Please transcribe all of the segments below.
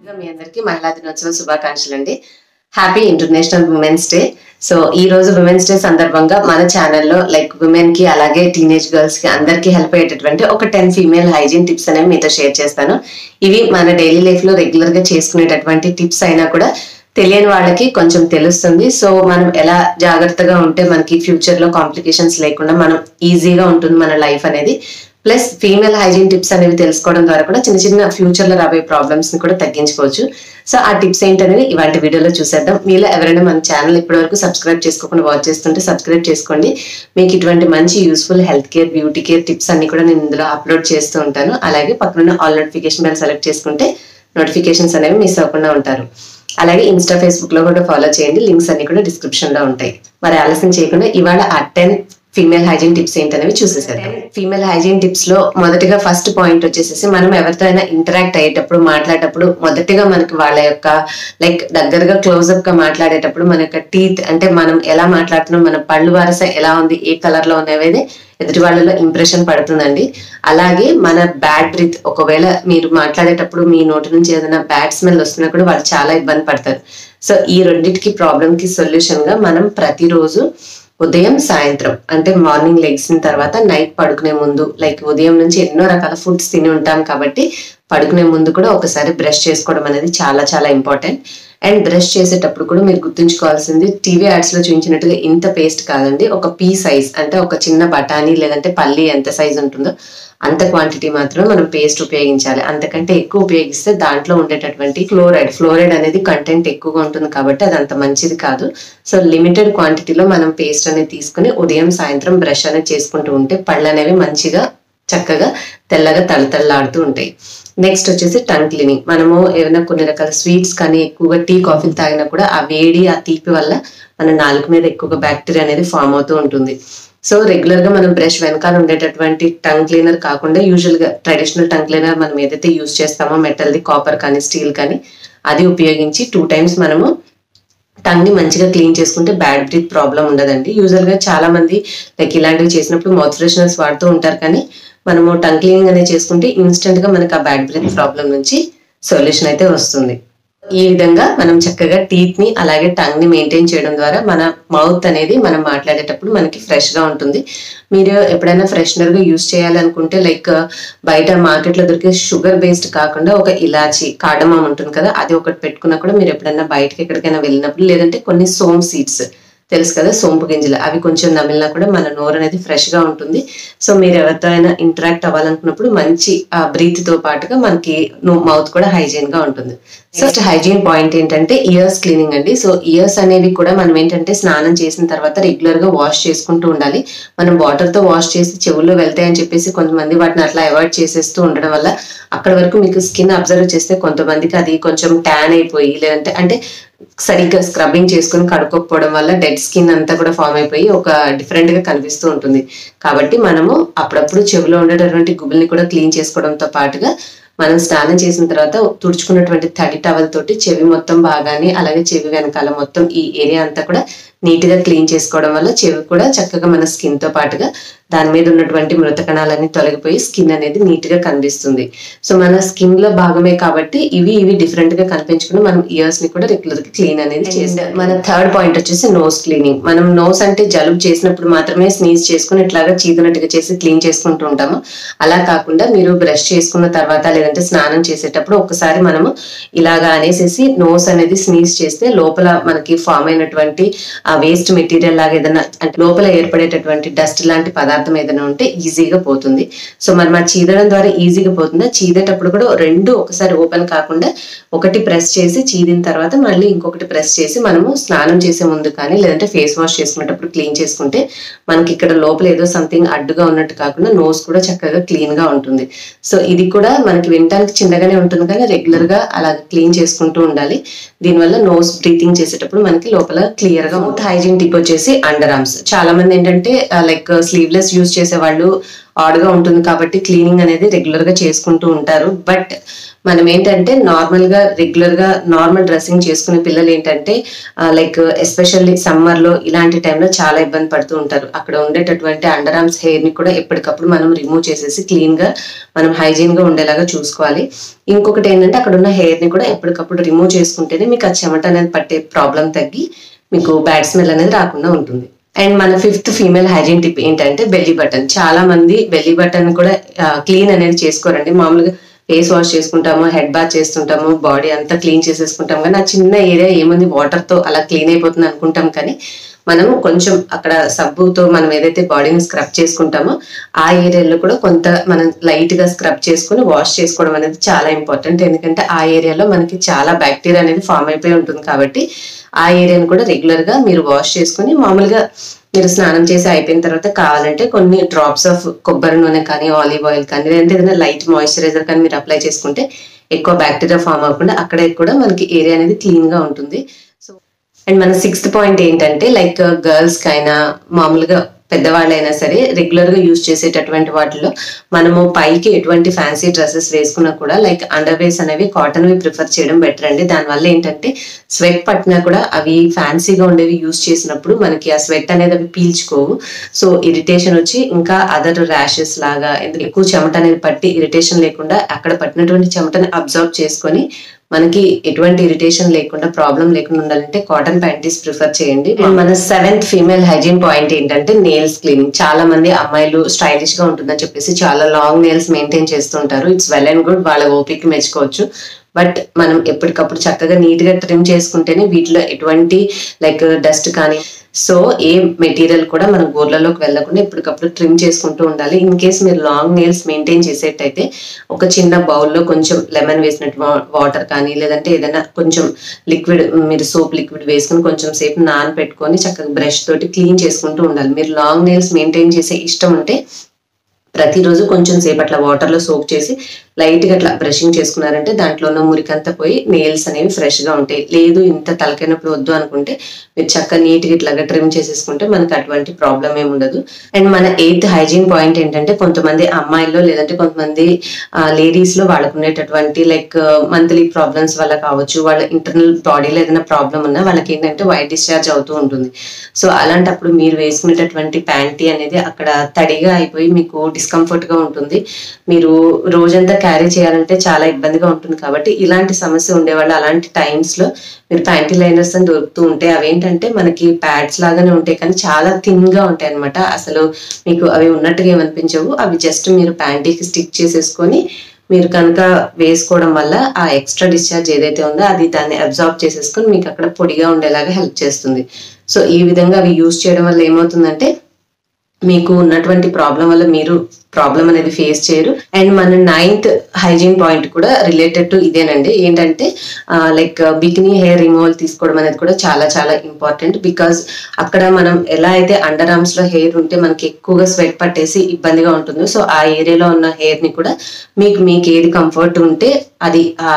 ముందుగా మీ అందరికీ మహిళా దినోత్సవ శుభాకాంక్షలు అండి happy international women's day so ఈ రోజు ఉమెన్స్ డే సందర్భంగా మన ఛానల్లో లైక్ ఉమెన్ కి అలాగే టీనేజ్ గర్ల్స్ కి అందరికీ హెల్ప్ అయ్యేటటువంటి ఒక టెన్ ఫీమేల్ హైజీన్ టిప్స్ అనేవి మీతో షేర్ చేస్తాను ఇవి మన డైలీ లైఫ్ లో రెగ్యులర్ గా చేసుకునేటటువంటి టిప్స్ అయినా కూడా తెలియని వాళ్ళకి కొంచెం తెలుస్తుంది సో మనం ఎలా జాగ్రత్తగా ఉంటే మనకి ఫ్యూచర్ లో కాంప్లికేషన్స్ లేకుండా మనం ఈజీగా ఉంటుంది మన లైఫ్ అనేది ప్లస్ ఫీమేల్ హైజీన్ టిప్స్ అనేవి తెలుసుకోవడం ద్వారా కూడా చిన్న చిన్న ఫ్యూచర్ లో రాబోయే ప్రాబ్లమ్స్ ని కూడా తగ్గించుకోవచ్చు సో ఆ టిప్స్ ఏంటనేవి ఇవాటి వీడియోలో చూసేద్దాం మీలో ఎవరైనా మన ఛానల్ ఇప్పటి వరకు సబ్స్క్రైబ్ చేసుకోకుండా వాచ్ చేస్తుంటే సబ్స్క్రైబ్ చేసుకోండి మీకు ఇటువంటి మంచి useful health care beauty care tips అన్ని కూడా నేను ఇందులో అప్లోడ్ చేస్తూ ఉంటాను అలాగే పక్కన ఆల్ నోటిఫికేషన్ బెల్ సెలెక్ట్ చేసుకుంటే నోటిఫికేషన్స్ అనేవి మిస్ అవ్వకుండా ఉంటారు అలాగే ఇన్స్టా ఫేస్బుక్ లో కూడా ఫాలో చేయండి లింక్స్ అన్ని కూడా డిస్క్రిప్షన్ లో ఉంటాయి మరి ఆలస్యం చేయకుండా ఇవాళ ఆ టెన్ ఫీమేల్ హైజీన్ టిప్స్ ఏంటనేవి చూసేసేద్దాం ఫీమేల్ హైజీన్ టిప్స్ లో మొదటిగా ఫస్ట్ పాయింట్ వచ్చేసేసి మనం ఎవరితో అయినా ఇంటరాక్ట్ అయ్యేటప్పుడు మాట్లాడేటప్పుడు మొదటిగా మనకి వాళ్ళ యొక్క లైక్ దగ్గరగా క్లోజ్అప్ గా మాట్లాడేటప్పుడు మన యొక్క టీత్ అంటే మనం ఎలా మాట్లాడుతున్నాం మన పళ్ళు వరస ఎలా ఉంది ఏ కలర్ లో ఉన్నవేది ఎదుటి వాళ్ళలో ఇంప్రెషన్ పడుతుందండి అలాగే మన బ్యాడ్ బ్రీత్ ఒకవేళ మీరు మాట్లాడేటప్పుడు మీ నోటి నుంచి ఏదైనా బ్యాడ్ స్మెల్ వస్తున్నా కూడా వాళ్ళు చాలా ఇబ్బంది పడతారు సో ఈ రెండింటికి ప్రాబ్లమ్ కి సొల్యూషన్ గా మనం ప్రతిరోజు ఉదయం సాయంత్రం అంటే మార్నింగ్ లెగ్సిన తర్వాత నైట్ పడుకునే ముందు లైక్ ఉదయం నుంచి ఎన్నో రకాల ఫుడ్స్ తిని ఉంటాం కాబట్టి పడుకునే ముందు కూడా ఒకసారి బ్రష్ చేసుకోవడం అనేది చాలా చాలా ఇంపార్టెంట్ అండ్ బ్రష్ చేసేటప్పుడు కూడా మీరు గుర్తుంచుకోవాల్సింది టీవీ యాడ్స్ లో చూపించినట్టుగా ఇంత పేస్ట్ కాదండి ఒక పీ సైజ్ అంటే ఒక చిన్న బఠానీ లేదంటే పల్లి ఎంత సైజ్ ఉంటుందో అంత క్వాంటిటీ మాత్రమే మనం పేస్ట్ ఉపయోగించాలి అంతకంటే ఎక్కువ ఉపయోగిస్తే దాంట్లో ఉండేటటువంటి ఫ్లోరైడ్ ఫ్లోరైడ్ అనేది కంటెంట్ ఎక్కువగా ఉంటుంది కాబట్టి అది అంత మంచిది కాదు సో లిమిటెడ్ క్వాంటిటీలో మనం పేస్ట్ అనేది తీసుకుని ఉదయం సాయంత్రం బ్రష్ అనేది చేసుకుంటూ ఉంటే పళ్ళు అనేవి మంచిగా చక్కగా తెల్లగా తలతల్లాడుతూ ఉంటాయి నెక్స్ట్ వచ్చేసి టంగ్ క్లీనింగ్ మనము ఏమైనా కొన్ని రకాల స్వీట్స్ కానీ ఎక్కువగా టీ కాఫీలు తాగినా కూడా ఆ వేడి ఆ తీపి వల్ల మన నాలుగు మీద ఎక్కువగా బ్యాక్టీరియా అనేది ఫామ్ అవుతూ ఉంటుంది సో రెగ్యులర్ గా మనం బ్రష్ వెనకాల ఉండేటటువంటి టంగ్ క్లీనర్ కాకుండా యూజువల్ గా ట్రెడిషనల్ టంగ్ క్లీనర్ మనం ఏదైతే యూజ్ చేస్తామో మెటల్ది కాపర్ కానీ స్టీల్ కానీ అది ఉపయోగించి టూ టైమ్స్ మనము టంగ్ ని మంచిగా క్లీన్ చేసుకుంటే బ్యాడ్ బ్రీత్ ప్రాబ్లం ఉండదండి యూజువల్ గా చాలా మంది లైక్ ఇలాంటివి చేసినప్పుడు మౌత్ ఫ్రెషనర్స్ వాడుతూ ఉంటారు కానీ మనము టంగ్ క్లీనింగ్ అనేది చేసుకుంటే ఇన్స్టెంట్ గా మనకి ఆ బ్యాడ్ బ్రీత్ ప్రాబ్లం నుంచి సొల్యూషన్ అయితే వస్తుంది ఈ విధంగా మనం చక్కగా టీత్ ని అలాగే టంగ్ ని మెయింటైన్ చేయడం ద్వారా మన మౌత్ అనేది మనం మాట్లాడేటప్పుడు మనకి ఫ్రెష్ గా ఉంటుంది మీరు ఎప్పుడైనా ఫ్రెషనర్ గా యూజ్ చేయాలనుకుంటే లైక్ బయట మార్కెట్ లో దొరికే షుగర్ బేస్డ్ కాకుండా ఒక ఇలాచి కాడమం ఉంటుంది కదా అది ఒకటి పెట్టుకున్నా కూడా మీరు ఎప్పుడైనా బయటకి ఎక్కడికైనా వెళ్ళినప్పుడు లేదంటే కొన్ని సోమ్ సీడ్స్ తెలుసు కదా సోంపు గింజలు అవి కొంచెం నమిలినా కూడా మన నోరు అనేది ఫ్రెష్ గా ఉంటుంది సో మీరు ఎవరితో అయినా ఇంటరాక్ట్ అవ్వాలనుకున్నప్పుడు మంచి ఆ బ్రీత్ తో పాటుగా మనకి మౌత్ కూడా హైజీన్ గా ఉంటుంది ఫస్ట్ హైజీన్ పాయింట్ ఏంటంటే ఇయర్స్ క్లీనింగ్ అండి సో ఇయర్స్ అనేవి కూడా మనం ఏంటంటే స్నానం చేసిన తర్వాత రెగ్యులర్ గా వాష్ చేసుకుంటూ ఉండాలి మనం వాటర్ తో వాష్ చేసి చెవుల్లో వెళ్తాయని చెప్పేసి కొంతమంది వాటిని అట్లా అవాయిడ్ చేసేస్తూ ఉండడం వల్ల అక్కడ వరకు మీకు స్కిన్ అబ్జర్వ్ చేస్తే కొంతమందికి అది కొంచెం ట్యాన్ అయిపోయి లేదంటే అంటే సరిగ్గా స్క్రబ్బింగ్ చేసుకుని కడుక్కోకపోవడం వల్ల డెడ్ స్కిన్ అంతా కూడా ఫామ్ అయిపోయి ఒక డిఫరెంట్ గా కనిపిస్తూ ఉంటుంది కాబట్టి మనము అప్పుడప్పుడు చెవిలో ఉండేటటువంటి గుబుల్ని కూడా క్లీన్ చేసుకోవడంతో పాటుగా మనం స్నానం చేసిన తర్వాత తుడుచుకున్నటువంటి తడి టవల్ తోటి చెవి మొత్తం బాగానే అలాగే చెవి వెనకాల మొత్తం ఈ ఏరియా అంతా కూడా నీట్ గా క్లీన్ చేసుకోవడం వల్ల చెవి కూడా చక్కగా మన స్కిన్ తో పాటుగా దాని మీద ఉన్నటువంటి మృత కణాలన్నీ తొలగిపోయి స్కిన్ అనేది నీట్ గా కనిపిస్తుంది సో మన స్కిన్ లో భాగమే కాబట్టి ఇవి ఇవి డిఫరెంట్ గా కనిపించుకుని మనం ఇయర్స్ ని కూడా రెగ్యులర్ గా క్లీన్ అనేది చేసి మన థర్డ్ పాయింట్ వచ్చేసి నోస్ క్లీనింగ్ మనం నోస్ అంటే జలుబు చేసినప్పుడు మాత్రమే స్నీజ్ చేసుకుని ఇట్లాగా చీదునట్టుగా చేసి క్లీన్ చేసుకుంటూ ఉంటాము అలా కాకుండా మీరు బ్రష్ చేసుకున్న తర్వాత లేదంటే స్నానం చేసేటప్పుడు ఒకసారి మనము ఇలాగా అనేసేసి నోస్ అనేది స్నీజ్ చేస్తే లోపల మనకి ఫామ్ అయినటువంటి ఆ వేస్ట్ మెటీరియల్ లాగా ఏదైనా అంటే లోపల ఏర్పడేటటువంటి డస్ట్ లాంటి పదార్థం ఏదైనా ఉంటే ఈజీగా పోతుంది సో మరి మా చీదడం ద్వారా ఈజీగా పోతుందా చీదేటప్పుడు కూడా రెండు ఒకసారి ఓపెన్ కాకుండా ఒకటి ప్రెస్ చేసి చీదిన తర్వాత మళ్ళీ ఇంకొకటి ప్రెస్ చేసి మనము స్నానం చేసే ముందు కానీ లేదంటే ఫేస్ వాష్ చేసుకునేటప్పుడు క్లీన్ చేసుకుంటే మనకి ఇక్కడ లోపల ఏదో సంథింగ్ అడ్డుగా ఉన్నట్టు కాకుండా నోస్ కూడా చక్కగా క్లీన్ గా ఉంటుంది సో ఇది కూడా మనకి వినటానికి చిన్నగానే ఉంటుంది కానీ రెగ్యులర్ గా అలా క్లీన్ చేసుకుంటూ ఉండాలి దీనివల్ల నోస్ బ్రీతింగ్ చేసేటప్పుడు మనకి లోపల క్లియర్ గా ఉంటుంది హైజీన్ టిప్ వచ్చేసి అండర్ ఆర్మ్స్ చాలా మంది ఏంటంటే లైక్ స్లీవ్లెస్ యూజ్ చేసే వాళ్ళు ఆడ్గా ఉంటుంది కాబట్టి క్లీనింగ్ అనేది రెగ్యులర్ గా చేసుకుంటూ ఉంటారు బట్ మనం ఏంటంటే నార్మల్ గా రెగ్యులర్ గా నార్మల్ డ్రెస్సింగ్ చేసుకునే పిల్లలు ఏంటంటే లైక్ ఎస్పెషల్లీ సమ్మర్ లో ఇలాంటి టైంలో చాలా ఇబ్బంది పడుతూ ఉంటారు అక్కడ ఉండేటటువంటి అండర్ ఆర్మ్స్ హెయిర్ ని కూడా ఎప్పటికప్పుడు మనం రిమూవ్ చేసేసి క్లీన్ గా మనం హైజీన్ గా ఉండేలాగా చూసుకోవాలి ఇంకొకటి ఏంటంటే అక్కడ ఉన్న హెయిర్ ని కూడా ఎప్పటికప్పుడు రిమూవ్ చేసుకుంటేనే మీకు ఆ చెమట అనేది పట్టే ప్రాబ్లం తగ్గి మీకు బ్యాడ్ స్మెల్ అనేది రాకుండా ఉంటుంది అండ్ మన ఫిఫ్త్ ఫీమేల్ హైజీన్ టిప్ ఏంటంటే బెల్లీ బటన్ చాలా మంది బెల్లీ బటన్ కూడా క్లీన్ అనేది చేసుకోరండి మామూలుగా ఫేస్ వాష్ చేసుకుంటాము హెడ్ బాత్ చేస్తుంటాము బాడీ అంతా క్లీన్ చేసేసుకుంటాం కానీ ఆ చిన్న ఏరియా ఏముంది వాటర్ తో అలా క్లీన్ అయిపోతుంది అనుకుంటాం కానీ మనం కొంచెం అక్కడ సబ్బుతో మనం ఏదైతే బాడీని స్క్రబ్ చేసుకుంటామో ఆ ఏరియాలో కూడా కొంత మనం లైట్ గా స్క్రబ్ చేసుకుని వాష్ చేసుకోవడం అనేది చాలా ఇంపార్టెంట్ ఎందుకంటే ఆ ఏరియాలో మనకి చాలా బ్యాక్టీరియా అనేది ఫామ్ అయిపోయి ఉంటుంది కాబట్టి ఆ ఏరియాని కూడా రెగ్యులర్ గా మీరు వాష్ చేసుకుని మామూలుగా మీరు స్నానం చేసి అయిపోయిన తర్వాత కావాలంటే కొన్ని డ్రాప్స్ ఆఫ్ కొబ్బరి నూనె కానీ ఆలివ్ ఆయిల్ కానీ లేదంటే ఏదైనా లైట్ మాయిశ్చరైజర్ కానీ మీరు అప్లై చేసుకుంటే ఎక్కువ బ్యాక్టీరియా ఫామ్ అవ్వకుండా అక్కడే కూడా మనకి ఏరియా అనేది క్లీన్ గా ఉంటుంది సో అండ్ మన సిక్స్త్ పాయింట్ ఏంటంటే లైక్ గర్ల్స్ కైనా మామూలుగా పెద్దవాళ్ళైనా సరే రెగ్యులర్ గా యూజ్ చేసేటటువంటి వాటిలో మనము పైకి ఎటువంటి ఫ్యాన్సీ డ్రెస్సెస్ వేసుకున్నా కూడా లైక్ అండర్ వేస్ అనేవి కాటన్ వి ప్రిఫర్ చేయడం బెటర్ అండి దానివల్ల ఏంటంటే స్వెట్ పట్టినా కూడా అవి ఫ్యాన్సీగా ఉండేవి యూజ్ చేసినప్పుడు మనకి ఆ స్వెట్ అనేది అవి పీల్చుకోవు సో ఇరిటేషన్ వచ్చి ఇంకా అదర్ ర్యాషెస్ లాగా ఎందుకు ఎక్కువ చెమట అనేది పట్టి ఇరిటేషన్ లేకుండా అక్కడ పట్టినటువంటి చెమటని అబ్జర్వ్ చేసుకొని మనకి ఎటువంటి ఇరిటేషన్ లేకుండా ప్రాబ్లం లేకుండా ఉండాలంటే కాటన్ ప్యాంటీస్ ప్రిఫర్ చేయండి మన సెవెంత్ ఫీమేల్ హైజీన్ పాయింట్ ఏంటంటే నెయిల్స్ క్లీనింగ్ చాలా మంది అమ్మాయిలు స్టైలిష్ గా ఉంటుందని చెప్పేసి చాలా లాంగ్ నెయిల్స్ మెయింటైన్ చేస్తుంటారు ఇట్స్ వెల్ అండ్ గుడ్ వాళ్ళ ఓపిక మెచ్చుకోవచ్చు బట్ మనం ఎప్పటికప్పుడు చక్కగా నీట్ గా ట్రిమ్ చేసుకుంటేనే వీటిలో ఎటువంటి లైక్ డస్ట్ కానీ సో ఏ మెటీరియల్ కూడా మన గోర్లలోకి వెళ్ళకుండా ఎప్పటికప్పుడు ట్రిమ్ చేసుకుంటూ ఉండాలి ఇన్ కేస్ మీరు లాంగ్ నెయిల్స్ మెయింటైన్ చేసేటైతే ఒక చిన్న బౌల్లో కొంచెం లెమన్ వేసినట్టు వాటర్ కానీ లేదంటే ఏదైనా కొంచెం లిక్విడ్ మీరు సోప్ లిక్విడ్ వేసుకుని కొంచెం సేపు నానబెట్టుకొని చక్కగా బ్రష్ తోటి క్లీన్ చేసుకుంటూ ఉండాలి మీరు లాంగ్ నెయిల్స్ మెయింటైన్ చేసే ఇష్టం ఉంటే ప్రతిరోజు కొంచెం సేపు అట్లా వాటర్ లో సోప్ చేసి లైట్ గా అట్లా బ్రషింగ్ చేసుకున్నారంటే దాంట్లో ఉన్న మురికంతా పోయి నెయిల్స్ అనేవి ఫ్రెష్ గా ఉంటాయి లేదు ఇంత తలకాయ నొప్పి వద్దు అనుకుంటే మీరు చక్కగా నీట్ గా ఇట్లాగా ట్రిమ్ చేసేసుకుంటే మనకి అటువంటి ప్రాబ్లం ఏమి ఉండదు అండ్ మన ఎయిత్ హైజీన్ పాయింట్ ఏంటంటే కొంతమంది అమ్మాయిల్లో లేదంటే కొంతమంది లేడీస్ లో వాళ్ళకు ఉండేటటువంటి లైక్ మంత్లీ ప్రాబ్లమ్స్ వల్ల కావచ్చు వాళ్ళ ఇంటర్నల్ బాడీలో ఏదైనా ప్రాబ్లం ఉన్నా వాళ్ళకి ఏంటంటే వైట్ డిశ్చార్జ్ అవుతూ ఉంటుంది సో అలాంటప్పుడు మీరు వేసుకునేటటువంటి ప్యాంటీ అనేది అక్కడ తడిగా అయిపోయి మీకు డిస్కంఫర్ట్ గా ఉంటుంది మీరు రోజంతా క్యారీ చేయాలంటే చాలా ఇబ్బందిగా ఉంటుంది కాబట్టి ఇలాంటి సమస్య ఉండేవాళ్ళు అలాంటి టైమ్స్ లో మీరు ప్యాంటీ లైనర్స్ అని దొరుకుతూ ఉంటాయి అవేంటంటే మనకి ప్యాడ్స్ లాగానే ఉంటాయి కానీ చాలా థిన్ గా ఉంటాయి అనమాట అసలు మీకు అవి ఉన్నట్టుగా ఏమనిపించవు అవి జస్ట్ మీరు ప్యాంటీకి స్టిక్ చేసేసుకొని మీరు కనుక వేసుకోవడం వల్ల ఆ ఎక్స్ట్రా డిశ్చార్జ్ ఏదైతే ఉందో అది దాన్ని అబ్జార్బ్ చేసేసుకొని మీకు అక్కడ పొడిగా ఉండేలాగా హెల్ప్ చేస్తుంది సో ఈ విధంగా అవి యూజ్ చేయడం వల్ల ఏమవుతుందంటే మీకు ఉన్నటువంటి ప్రాబ్లం వల్ల మీరు ప్రాబ్లం అనేది ఫేస్ చేయరు అండ్ మన నైన్త్ హైజీన్ పాయింట్ కూడా రిలేటెడ్ టు ఇదేనండి ఏంటంటే లైక్ బికినీ హెయిర్ రిమూవల్ తీసుకోవడం అనేది కూడా చాలా చాలా ఇంపార్టెంట్ బికాస్ అక్కడ మనం ఎలా అయితే అండర్ ఆర్మ్స్ లో హెయిర్ ఉంటే మనకి ఎక్కువగా స్వెట్ పట్టేసి ఇబ్బందిగా ఉంటుందో సో ఆ ఏరియాలో ఉన్న హెయిర్ ని కూడా మీకు మీకు ఏది కంఫర్ట్ ఉంటే అది ఆ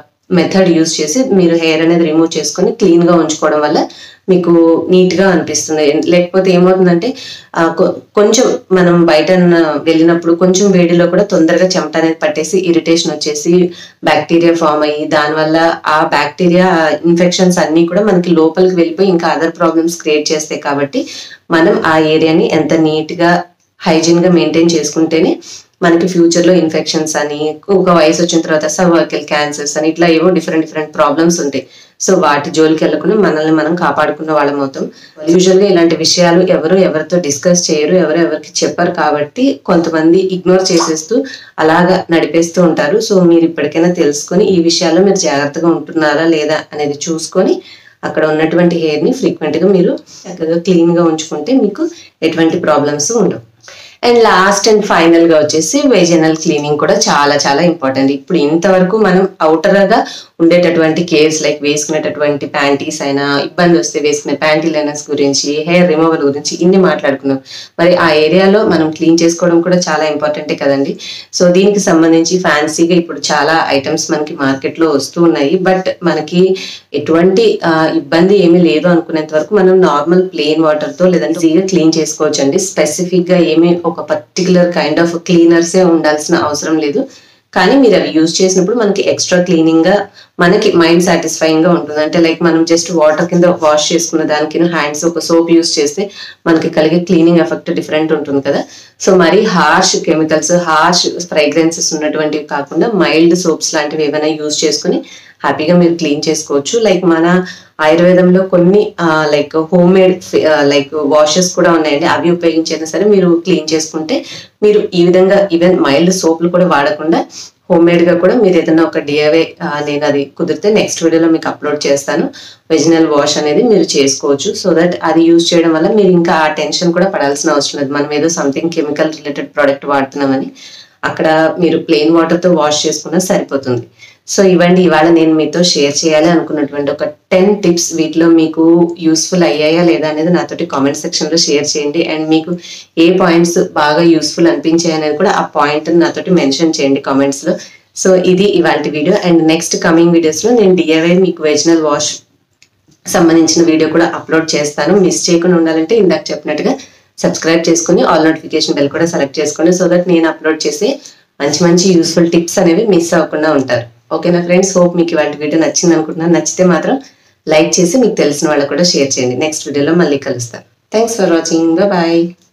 మెథడ్ యూజ్ చేసి మీరు హెయిర్ అనేది రిమూవ్ చేసుకొని క్లీన్ గా ఉంచుకోవడం వల్ల మీకు నీట్ గా అనిపిస్తుంది లేకపోతే ఏమవుతుందంటే ఆ, కొ- కొంచెం మనం బయట వెళ్ళినప్పుడు కొంచెం వేడిలో కూడా తొందరగా చెమట అనేది పట్టేసి ఇరిటేషన్ వచ్చేసి బ్యాక్టీరియా ఫామ్ అయ్యి దానివల్ల ఆ బ్యాక్టీరియా ఇన్ఫెక్షన్స్ అన్ని కూడా మనకి లోపలికి వెళ్ళిపోయి ఇంకా అదర్ ప్రాబ్లమ్స్ క్రియేట్ చేస్తాయి కాబట్టి మనం ఆ ఏరియాని ఎంత నీట్ గా హైజీన్ గా మెయింటైన్ చేసుకుంటేనే మనకి ఫ్యూచర్ లో ఇన్ఫెక్షన్స్ అని ఒక వయసు వచ్చిన తర్వాత సర్వైకల్ క్యాన్సర్స్ అని ఇట్లా ఏవో డిఫరెంట్ డిఫరెంట్ ప్రాబ్లమ్స్ ఉంటాయి సో వాటి జోలికి వెళ్ళకుండా మనల్ని మనం కాపాడుకున్న వాళ్ళం అవుతాం యూజువల్ గా ఇలాంటి విషయాలు ఎవరు ఎవరితో డిస్కస్ చేయరు ఎవరు ఎవరికి చెప్పరు కాబట్టి కొంతమంది ఇగ్నోర్ చేసేస్తూ అలాగా నడిపేస్తూ ఉంటారు సో మీరు ఇప్పటికైనా తెలుసుకొని ఈ విషయాల్లో మీరు జాగ్రత్తగా ఉంటున్నారా లేదా అనేది చూసుకొని అక్కడ ఉన్నటువంటి హెయిర్ ని ఫ్రీక్వెంట్ గా మీరు చక్కగా క్లీన్ గా ఉంచుకుంటే మీకు ఎటువంటి ప్రాబ్లమ్స్ ఉండవు అండ్ లాస్ట్ అండ్ ఫైనల్ గా వచ్చేసి వెజనల్ క్లీనింగ్ కూడా చాలా చాలా ఇంపార్టెంట్ ఇప్పుడు ఇంతవరకు మనం అవుటర్ గా ఉండేటటువంటి కేర్స్ లైక్ వేసుకునేటటువంటి ప్యాంటీస్ అయినా ఇబ్బంది వస్తే వేసుకునే ప్యాంటీ లైనర్స్ గురించి హెయిర్ రిమూవల్ గురించి ఇన్ని మాట్లాడుకున్నాం మరి ఆ ఏరియాలో మనం క్లీన్ చేసుకోవడం కూడా చాలా ఇంపార్టెంటే కదండి సో దీనికి సంబంధించి ఫ్యాన్సీగా ఇప్పుడు చాలా ఐటమ్స్ మనకి మార్కెట్ లో వస్తూ ఉన్నాయి బట్ మనకి ఎటువంటి ఆ, ఇబ్బంది ఏమీ లేదు అనుకునేంత వరకు మనం నార్మల్ ప్లెయిన్ వాటర్ తో లేదంటే ఈజీగా క్లీన్ చేసుకోవచ్చు అండి స్పెసిఫిక్ గా ఏమీ ఒక పర్టికులర్ కైండ్ ఆఫ్ క్లీనర్సే ఉండాల్సిన అవసరం లేదు కానీ మీరు అవి యూజ్ చేసినప్పుడు మనకి ఎక్స్ట్రా క్లీనింగ్ గా మనకి మైండ్ సాటిస్ఫైయింగ్ గా ఉంటుంది అంటే లైక్ మనం జస్ట్ వాటర్ కింద వాష్ చేసుకున్న దానికి హ్యాండ్స్ ఒక సోప్ యూజ్ చేస్తే మనకి కలిగే క్లీనింగ్ ఎఫెక్ట్ డిఫరెంట్ ఉంటుంది కదా సో మరి హార్ష్ కెమికల్స్ హార్ష్ ఫ్రైగ్రెన్సెస్ ఉన్నటువంటివి కాకుండా మైల్డ్ సోప్స్ లాంటివి ఏమైనా యూజ్ చేసుకుని హ్యాపీగా మీరు క్లీన్ చేసుకోవచ్చు లైక్ మన ఆయుర్వేదంలో కొన్ని like homemade like washes కూడా ఉన్నాయండి అవి ఉపయోగించైనా సరే మీరు క్లీన్ చేసుకుంటే మీరు ఈ విధంగా ఈవెన్ మైల్డ్ సోపులు కూడా వాడకుండా హోమ్ మేడ్ గా కూడా మీరు ఏదైనా ఒక డిఐవే నేను అది కుదిరితే నెక్స్ట్ వీడియోలో మీకు అప్లోడ్ చేస్తాను వెజినల్ వాష్ అనేది మీరు చేసుకోవచ్చు సో దట్ అది యూజ్ చేయడం వల్ల మీరు ఇంకా ఆ టెన్షన్ కూడా పడాల్సిన అవసరం లేదు మనం ఏదో సంథింగ్ కెమికల్ రిలేటెడ్ ప్రోడక్ట్ వాడుతున్నామని అక్కడ మీరు ప్లెయిన్ వాటర్ తో వాష్ చేసుకున్నా సరిపోతుంది సో ఇవ్వండి ఇవాళ నేను మీతో షేర్ చేయాలి అనుకున్నటువంటి ఒక టెన్ టిప్స్ వీటిలో మీకు యూస్ఫుల్ అయ్యాయా లేదా అనేది నాతోటి కామెంట్ సెక్షన్ లో షేర్ చేయండి అండ్ మీకు ఏ పాయింట్స్ బాగా యూస్ఫుల్ అనిపించాయి అనేది కూడా ఆ పాయింట్ నాతోటి మెన్షన్ చేయండి కామెంట్స్ లో సో ఇది ఇవాళ video and next coming videos లో నేను డిఐవై మీకు వెజినల్ వాష్ సంబంధించిన వీడియో కూడా అప్లోడ్ చేస్తాను మిస్ చేయకుండా ఉండాలంటే ఇందాక చెప్పినట్టుగా సబ్స్క్రైబ్ చేసుకుని ఆల్ నోటిఫికేషన్ బెల్ కూడా సెలెక్ట్ చేసుకోండి సో దట్ నేను అప్లోడ్ చేసే మంచి మంచి యూస్ఫుల్ టిప్స్ అనేవి మిస్ అవ్వకుండా ఉంటారు ఓకేనా ఫ్రెండ్స్ హోప్ మీకు ఇవాళ వీడియో నచ్చింది అనుకుంటున్నాను నచ్చితే మాత్రం లైక్ చేసి మీకు తెలిసిన వాళ్ళకు కూడా షేర్ చేయండి నెక్స్ట్ వీడియోలో మళ్ళీ కలుస్తాను థ్యాంక్స్ ఫర్ వాచింగ్ బాయ్